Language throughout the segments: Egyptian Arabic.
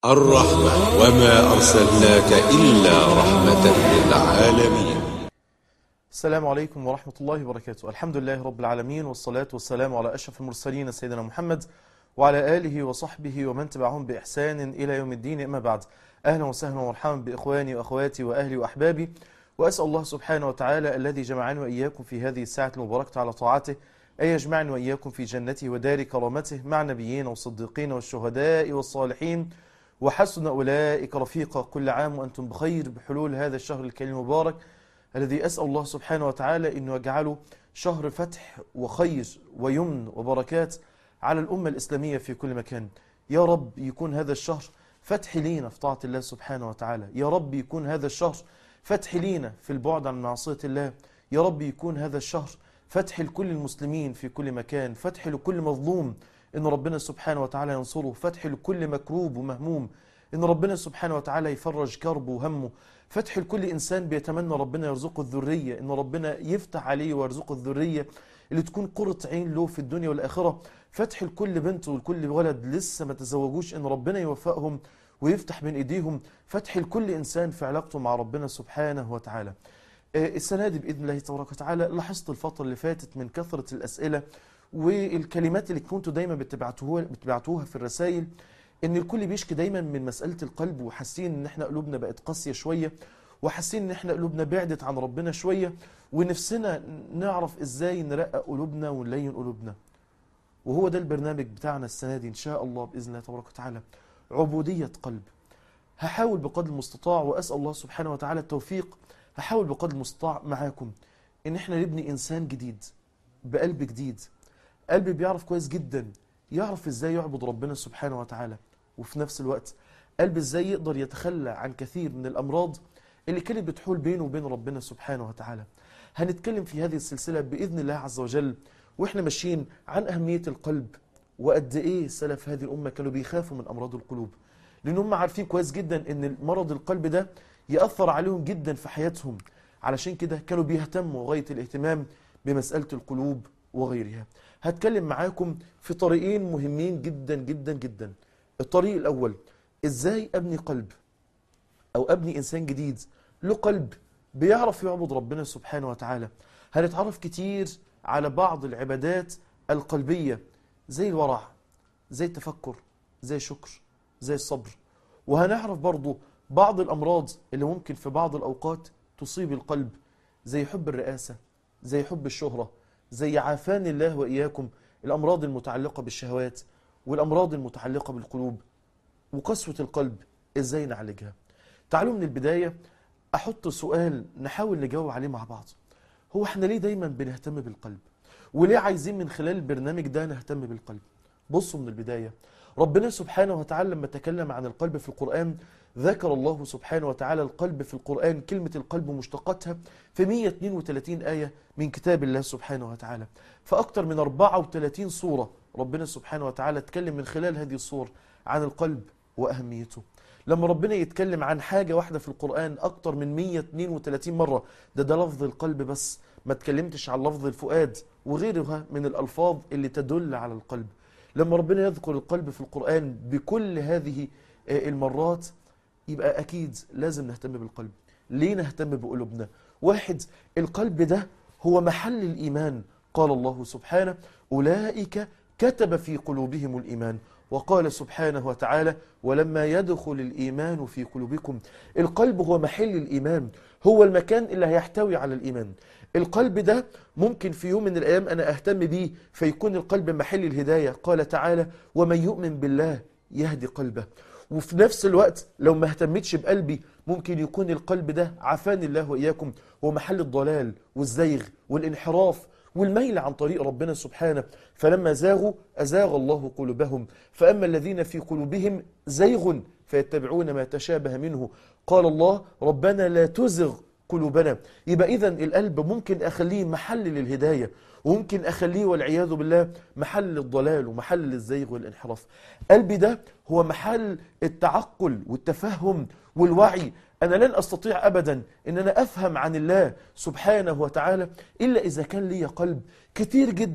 الرحمة وما أرسلناك إلا رحمة للعالمين السلام عليكم ورحمة الله وبركاته الحمد لله رب العالمين والصلاة والسلام على أشرف المرسلين سيدنا محمد وعلى آله وصحبه ومن تبعهم بإحسان إلى يوم الدين أما بعد أهلا وسهلا ومرحبا بإخواني وأخواتي وأهلي وأحبابي وأسأل الله سبحانه وتعالى الذي جمعني وإياكم في هذه الساعة المباركة على طاعته أن يجمعني وإياكم في جنته ودار كرامته مع نبيين والصديقين والشهداء والصالحين وحسن أولئك رفيقا كل عام وأنتم بخير بحلول هذا الشهر الكريم المبارك الذي أسأل الله سبحانه وتعالى أنه يجعله شهر فتح وخير ويمن وبركات على الأمة الإسلامية في كل مكان يا رب يكون هذا الشهر فتح لينا في طاعة الله سبحانه وتعالى يا رب يكون هذا الشهر فتح لينا في البعد عن معصية الله يا رب يكون هذا الشهر فتح لكل المسلمين في كل مكان فتح لكل مظلوم إن ربنا سبحانه وتعالى ينصره فتح لكل مكروب ومهموم إن ربنا سبحانه وتعالى يفرج كربه وهمه فتح لكل إنسان بيتمنى ربنا يرزقه الذرية إن ربنا يفتح عليه ويرزقه الذرية اللي تكون قرة عين له في الدنيا والآخرة فتح لكل بنت ولكل ولد لسه ما تزوجوش إن ربنا يوفقهم ويفتح من إيديهم فتح لكل إنسان في علاقته مع ربنا سبحانه وتعالى السنة دي بإذن الله تبارك وتعالى لاحظت الفترة اللي فاتت من كثرة الأسئلة والكلمات اللي كنتوا دايما بتبعتوها بتبعتوها في الرسائل ان الكل بيشكي دايما من مسألة القلب وحاسين ان احنا قلوبنا بقت قاسية شوية وحاسين ان احنا قلوبنا بعدت عن ربنا شوية ونفسنا نعرف ازاي نرقق قلوبنا ونلين قلوبنا وهو ده البرنامج بتاعنا السنة دي ان شاء الله بإذن الله تبارك وتعالى عبودية قلب هحاول بقدر المستطاع وأسأل الله سبحانه وتعالى التوفيق هحاول بقدر المستطاع معاكم ان احنا نبني انسان جديد بقلب جديد قلب بيعرف كويس جدا يعرف ازاي يعبد ربنا سبحانه وتعالى وفي نفس الوقت قلب ازاي يقدر يتخلى عن كثير من الامراض اللي كانت بتحول بينه وبين ربنا سبحانه وتعالى هنتكلم في هذه السلسلة بإذن الله عز وجل واحنا ماشيين عن أهمية القلب وقد ايه سلف هذه الأمة كانوا بيخافوا من أمراض القلوب لأن هم عارفين كويس جدا ان مرض القلب ده يأثر عليهم جدا في حياتهم علشان كده كانوا بيهتموا غاية الاهتمام بمسألة القلوب وغيرها هتكلم معاكم في طريقين مهمين جدا جدا جدا الطريق الأول إزاي أبني قلب أو أبني إنسان جديد له قلب بيعرف يعبد ربنا سبحانه وتعالى هنتعرف كتير على بعض العبادات القلبية زي الورع زي التفكر زي الشكر زي الصبر وهنعرف برضو بعض الأمراض اللي ممكن في بعض الأوقات تصيب القلب زي حب الرئاسة زي حب الشهرة زي عافاني الله وإياكم الأمراض المتعلقة بالشهوات والأمراض المتعلقة بالقلوب وقسوة القلب إزاي نعالجها تعالوا من البداية أحط سؤال نحاول نجاوب عليه مع بعض هو احنا ليه دايما بنهتم بالقلب وليه عايزين من خلال البرنامج ده نهتم بالقلب بصوا من البداية ربنا سبحانه وتعالى لما تكلم عن القلب في القرآن ذكر الله سبحانه وتعالى القلب في القرآن كلمة القلب مشتقاتها في 132 آية من كتاب الله سبحانه وتعالى فأكثر من 34 صورة ربنا سبحانه وتعالى اتكلم من خلال هذه الصور عن القلب وأهميته لما ربنا يتكلم عن حاجة واحدة في القرآن أكتر من 132 مرة ده ده لفظ القلب بس ما تكلمتش عن لفظ الفؤاد وغيرها من الألفاظ اللي تدل على القلب لما ربنا يذكر القلب في القرآن بكل هذه المرات يبقى أكيد لازم نهتم بالقلب ليه نهتم بقلوبنا واحد القلب ده هو محل الإيمان قال الله سبحانه أولئك كتب في قلوبهم الإيمان وقال سبحانه وتعالى ولما يدخل الإيمان في قلوبكم القلب هو محل الإيمان هو المكان اللي هيحتوي على الإيمان القلب ده ممكن في يوم من الأيام أنا أهتم بيه فيكون القلب محل الهداية قال تعالى ومن يؤمن بالله يهدي قلبه وفي نفس الوقت لو ما اهتمتش بقلبي ممكن يكون القلب ده عافان الله وإياكم هو محل الضلال والزيغ والانحراف والميل عن طريق ربنا سبحانه فلما زاغوا أزاغ الله قلوبهم فأما الذين في قلوبهم زيغ فيتبعون ما تشابه منه قال الله ربنا لا تزغ قلوبنا يبقى إذا القلب ممكن أخليه محل للهداية وممكن أخليه والعياذ بالله محل للضلال ومحل للزيغ والانحراف قلبي ده هو محل التعقل والتفهم والوعي أنا لن أستطيع أبدا أن أنا أفهم عن الله سبحانه وتعالى إلا إذا كان لي قلب كتير جدا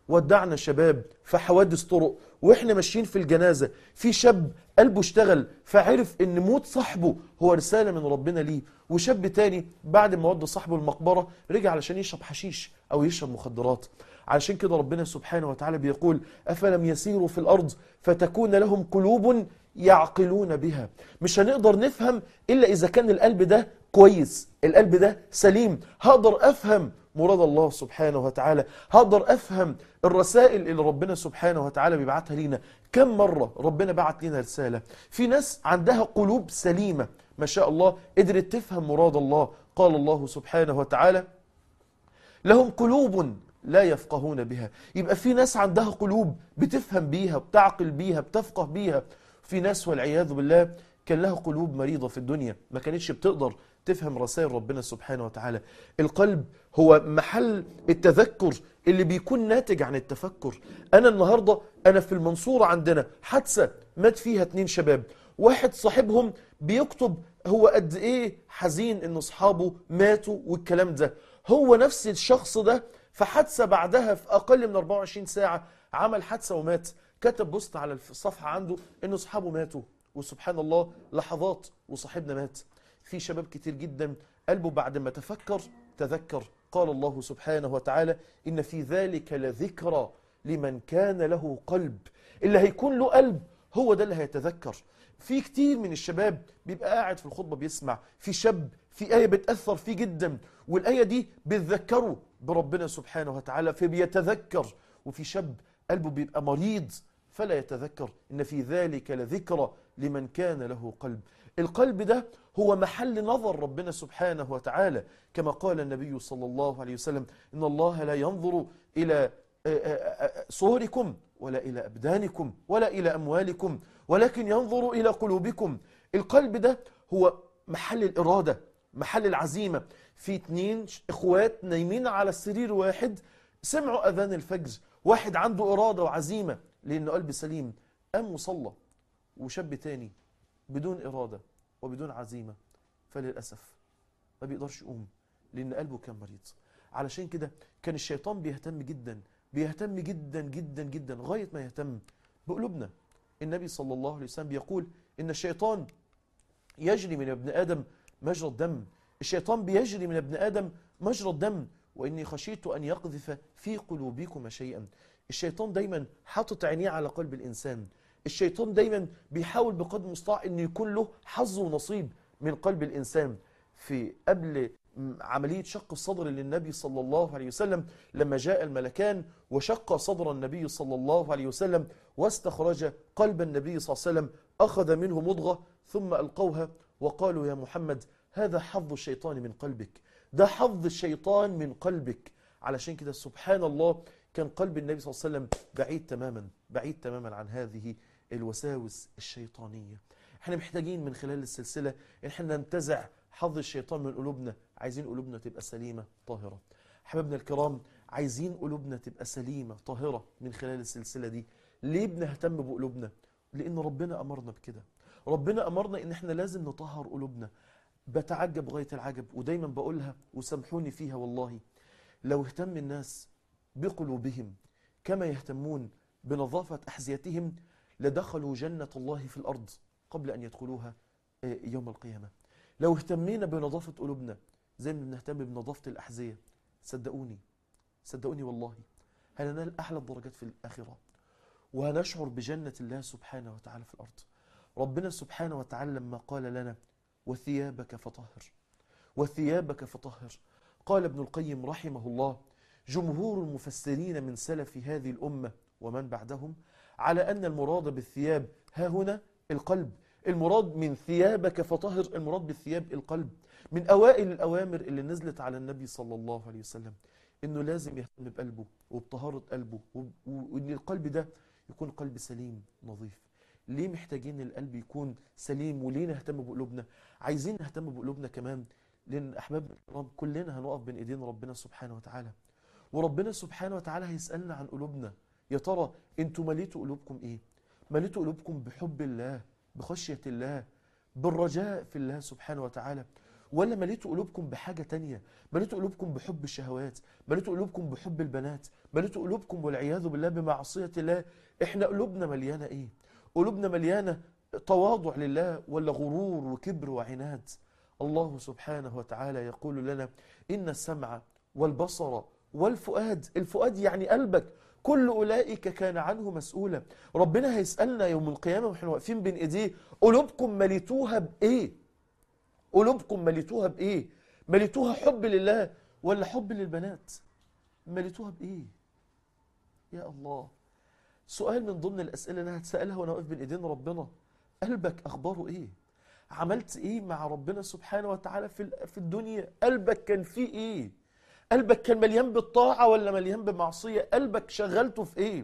ودعنا شباب في حوادث طرق واحنا ماشيين في الجنازة في شاب قلبه اشتغل فعرف ان موت صاحبه هو رسالة من ربنا ليه وشاب تاني بعد ما ودى صاحبه المقبرة رجع علشان يشرب حشيش او يشرب مخدرات علشان كده ربنا سبحانه وتعالى بيقول أفلم يسيروا في الأرض فتكون لهم قلوب يعقلون بها مش هنقدر نفهم إلا إذا كان القلب ده كويس القلب ده سليم هقدر أفهم مراد الله سبحانه وتعالى هقدر أفهم الرسائل اللي ربنا سبحانه وتعالى بيبعتها لينا كم مرة ربنا بعت لنا رسالة في ناس عندها قلوب سليمة ما شاء الله قدرت تفهم مراد الله قال الله سبحانه وتعالى لهم قلوب لا يفقهون بها يبقى في ناس عندها قلوب بتفهم بيها بتعقل بيها بتفقه بيها في ناس والعياذ بالله كان لها قلوب مريضة في الدنيا ما كانتش بتقدر تفهم رسائل ربنا سبحانه وتعالى القلب هو محل التذكر اللي بيكون ناتج عن التفكر أنا النهاردة أنا في المنصورة عندنا حادثة مات فيها اتنين شباب واحد صاحبهم بيكتب هو قد ايه حزين ان اصحابه ماتوا والكلام ده هو نفس الشخص ده في حادثه بعدها في اقل من 24 ساعه عمل حادثه ومات كتب بوست على الصفحه عنده ان اصحابه ماتوا وسبحان الله لحظات وصاحبنا مات في شباب كتير جدا قلبه بعد ما تفكر تذكر قال الله سبحانه وتعالى ان في ذلك لذكرى لمن كان له قلب اللي هيكون له قلب هو ده اللي هيتذكر في كتير من الشباب بيبقى قاعد في الخطبة بيسمع في شاب في آية بتأثر فيه جدا والآية دي بتذكره بربنا سبحانه وتعالى فبيتذكر وفي شاب قلبه بيبقى مريض فلا يتذكر إن في ذلك لذكرى لمن كان له قلب القلب ده هو محل نظر ربنا سبحانه وتعالى كما قال النبي صلى الله عليه وسلم إن الله لا ينظر إلى صوركم ولا إلى أبدانكم ولا إلى أموالكم ولكن ينظر إلى قلوبكم القلب ده هو محل الإرادة محل العزيمة في اتنين إخوات نايمين على السرير واحد سمعوا أذان الفجر واحد عنده إرادة وعزيمة لأنه قلب سليم قام وصلى وشاب تاني بدون إرادة وبدون عزيمة فللأسف ما بيقدرش يقوم لأن قلبه كان مريض علشان كده كان الشيطان بيهتم جدا بيهتم جدا جدا جدا غاية ما يهتم بقلوبنا النبي صلى الله عليه وسلم بيقول إن الشيطان يجري من ابن آدم مجرى الدم الشيطان بيجري من ابن آدم مجرى الدم وإني خشيت أن يقذف في قلوبكم شيئا الشيطان دايما حاطط عينيه على قلب الإنسان الشيطان دايما بيحاول بقدر المستطاع أن يكون له حظ ونصيب من قلب الإنسان في قبل عملية شق الصدر للنبي صلى الله عليه وسلم لما جاء الملكان وشق صدر النبي صلى الله عليه وسلم واستخرج قلب النبي صلى الله عليه وسلم أخذ منه مضغة ثم ألقوها وقالوا يا محمد هذا حظ الشيطان من قلبك ده حظ الشيطان من قلبك علشان كده سبحان الله كان قلب النبي صلى الله عليه وسلم بعيد تماما بعيد تماما عن هذه الوساوس الشيطانية احنا محتاجين من خلال السلسلة ان احنا ننتزع حظ الشيطان من قلوبنا عايزين قلوبنا تبقى سليمة طاهرة حبايبنا الكرام عايزين قلوبنا تبقى سليمة طاهرة من خلال السلسلة دي ليه بنهتم بقلوبنا لان ربنا امرنا بكده ربنا امرنا ان احنا لازم نطهر قلوبنا بتعجب غاية العجب ودايما بقولها وسامحوني فيها والله لو اهتم الناس بقلوبهم كما يهتمون بنظافة أحذيتهم لدخلوا جنة الله في الأرض قبل أن يدخلوها يوم القيامة لو اهتمينا بنظافة قلوبنا زي ما بنهتم بنظافة الأحذية صدقوني صدقوني والله هننال أحلى الدرجات في الآخرة وهنشعر بجنة الله سبحانه وتعالى في الأرض ربنا سبحانه وتعالى لما قال لنا وثيابك فطهر وثيابك فطهر قال ابن القيم رحمه الله جمهور المفسرين من سلف هذه الأمة ومن بعدهم على أن المراد بالثياب ها هنا القلب المراد من ثيابك فطهر المراد بالثياب القلب من أوائل الأوامر اللي نزلت على النبي صلى الله عليه وسلم إنه لازم يهتم بقلبه وبطهارة قلبه وإن القلب ده يكون قلب سليم نظيف ليه محتاجين القلب يكون سليم وليه نهتم بقلوبنا عايزين نهتم بقلوبنا كمان لأن أحبابنا الكرام كلنا هنقف بين إيدين ربنا سبحانه وتعالى وربنا سبحانه وتعالى هيسألنا عن قلوبنا يا ترى انتوا مليتوا قلوبكم ايه مليتوا قلوبكم بحب الله بخشية الله بالرجاء في الله سبحانه وتعالى ولا مليتوا قلوبكم بحاجة تانية مليتوا قلوبكم بحب الشهوات مليتوا قلوبكم بحب البنات مليتوا قلوبكم والعياذ بالله بمعصية الله احنا قلوبنا مليانة ايه قلوبنا مليانة تواضع لله ولا غرور وكبر وعناد الله سبحانه وتعالى يقول لنا إن السمع والبصر والفؤاد الفؤاد يعني قلبك كل أولئك كان عنه مسؤولا ربنا هيسألنا يوم القيامة وإحنا واقفين بين إيديه قلوبكم مليتوها بإيه قلوبكم مليتوها بإيه مليتوها حب لله ولا حب للبنات مليتوها بإيه يا الله سؤال من ضمن الأسئلة اللي أنا هتسألها وأنا واقف بين إيدين ربنا قلبك أخباره إيه عملت إيه مع ربنا سبحانه وتعالى في في الدنيا قلبك كان فيه إيه قلبك كان مليان بالطاعة ولا مليان بمعصية قلبك شغلته في إيه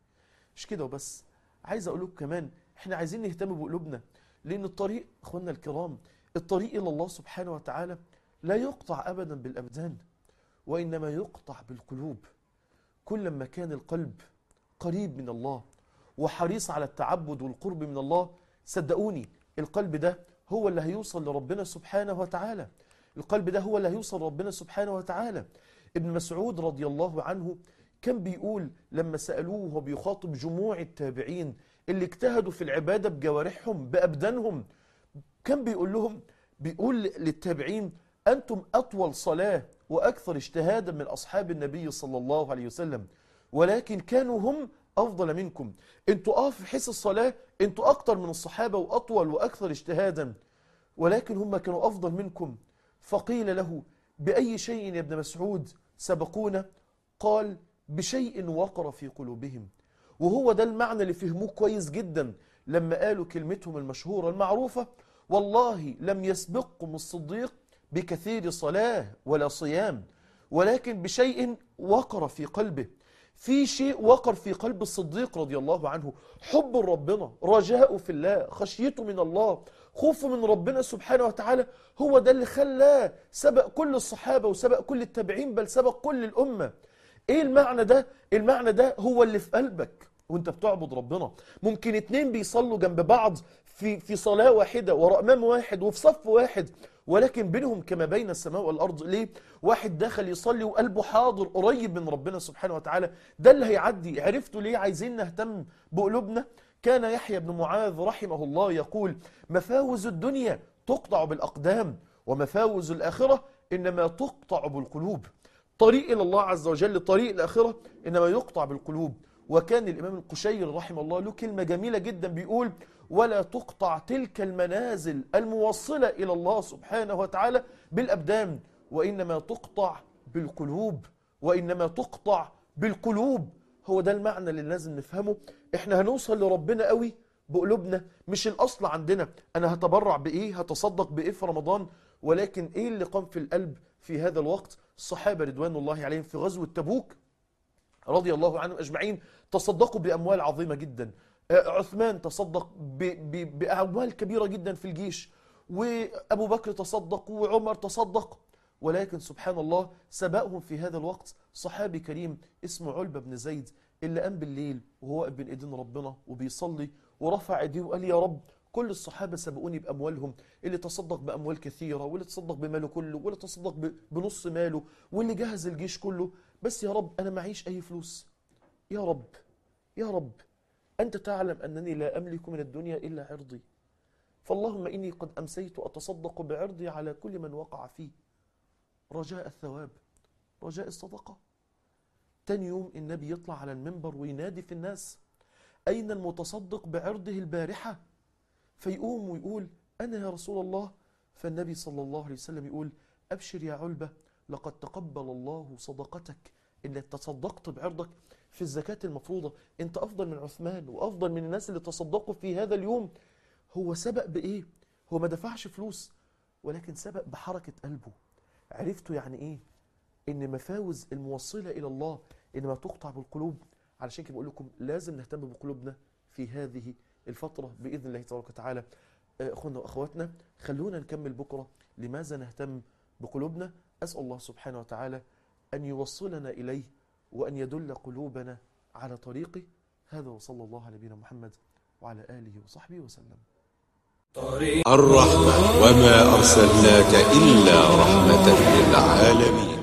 مش كده وبس عايز أقول لكم كمان إحنا عايزين نهتم بقلوبنا لأن الطريق إخواننا الكرام الطريق إلى الله سبحانه وتعالى لا يقطع أبدا بالأبدان وإنما يقطع بالقلوب كل ما كان القلب قريب من الله وحريص على التعبد والقرب من الله صدقوني القلب ده هو اللي هيوصل لربنا سبحانه وتعالى القلب ده هو اللي هيوصل لربنا سبحانه وتعالى ابن مسعود رضي الله عنه كان بيقول لما سألوه وهو بيخاطب جموع التابعين اللي اجتهدوا في العبادة بجوارحهم بأبدانهم كان بيقول لهم بيقول للتابعين أنتم أطول صلاة وأكثر اجتهادا من أصحاب النبي صلى الله عليه وسلم ولكن كانوا هم أفضل منكم انتوا اه في حيث الصلاة انتوا أكتر من الصحابة وأطول وأكثر اجتهادا ولكن هم كانوا أفضل منكم فقيل له بأي شيء يا ابن مسعود سبقونا قال بشيء وقر في قلوبهم وهو ده المعنى اللي فهموه كويس جدا لما قالوا كلمتهم المشهورة المعروفة والله لم يسبقكم الصديق بكثير صلاة ولا صيام ولكن بشيء وقر في قلبه في شيء وقر في قلب الصديق رضي الله عنه حب ربنا رجاء في الله خشيته من الله خوفه من ربنا سبحانه وتعالى هو ده اللي خلاه سبق كل الصحابة وسبق كل التابعين بل سبق كل الأمة ايه المعنى ده المعنى ده هو اللي في قلبك وانت بتعبد ربنا ممكن اتنين بيصلوا جنب بعض في في صلاة واحدة وراء امام واحد وفي صف واحد ولكن بينهم كما بين السماء والأرض ليه؟ واحد دخل يصلي وقلبه حاضر قريب من ربنا سبحانه وتعالى ده اللي هيعدي عرفتوا ليه عايزين نهتم بقلوبنا كان يحيى بن معاذ رحمه الله يقول مفاوز الدنيا تقطع بالأقدام ومفاوز الآخرة إنما تقطع بالقلوب طريق إلى الله عز وجل طريق الآخرة إنما يقطع بالقلوب وكان الإمام القشيري رحمه الله له كلمة جميلة جدا بيقول ولا تقطع تلك المنازل الموصلة إلى الله سبحانه وتعالى بالأبدان وإنما تقطع بالقلوب وإنما تقطع بالقلوب هو ده المعنى اللي لازم نفهمه احنا هنوصل لربنا قوي بقلوبنا مش الأصل عندنا أنا هتبرع بإيه هتصدق بإيه في رمضان ولكن إيه اللي قام في القلب في هذا الوقت الصحابة رضوان الله عليهم في غزوة تبوك رضي الله عنهم أجمعين تصدقوا بأموال عظيمة جدا عثمان تصدق ب ب بأموال كبيرة جدا في الجيش وأبو بكر تصدق وعمر تصدق ولكن سبحان الله سبقهم في هذا الوقت صحابي كريم اسمه علبة بن زيد اللي قام بالليل وهو واقف بين ايدين ربنا وبيصلي ورفع ايديه وقال يا رب كل الصحابة سبقوني بأموالهم اللي تصدق بأموال كثيرة واللي تصدق بماله كله واللي تصدق بنص ماله واللي جهز الجيش كله بس يا رب أنا معيش أي فلوس يا رب يا رب أنت تعلم أنني لا أملك من الدنيا إلا عرضي فاللهم إني قد أمسيت أتصدق بعرضي على كل من وقع فيه رجاء الثواب رجاء الصدقة تاني يوم النبي يطلع على المنبر وينادي في الناس أين المتصدق بعرضه البارحة فيقوم ويقول أنا يا رسول الله فالنبي صلى الله عليه وسلم يقول أبشر يا علبة لقد تقبل الله صدقتك إنك تصدقت بعرضك في الزكاة المفروضة أنت أفضل من عثمان وأفضل من الناس اللي تصدقوا في هذا اليوم هو سبق بإيه؟ هو ما دفعش فلوس ولكن سبق بحركة قلبه عرفتوا يعني إيه؟ إن مفاوز الموصلة إلى الله إنما تقطع بالقلوب علشان كده بقول لكم لازم نهتم بقلوبنا في هذه الفترة بإذن الله تبارك وتعالى أخونا وأخواتنا خلونا نكمل بكرة لماذا نهتم بقلوبنا أسأل الله سبحانه وتعالى أن يوصلنا إليه وأن يدل قلوبنا على طريقه هذا وصلى الله على نبينا محمد وعلى آله وصحبه وسلم الرحمة وما أرسلناك إلا رحمة للعالمين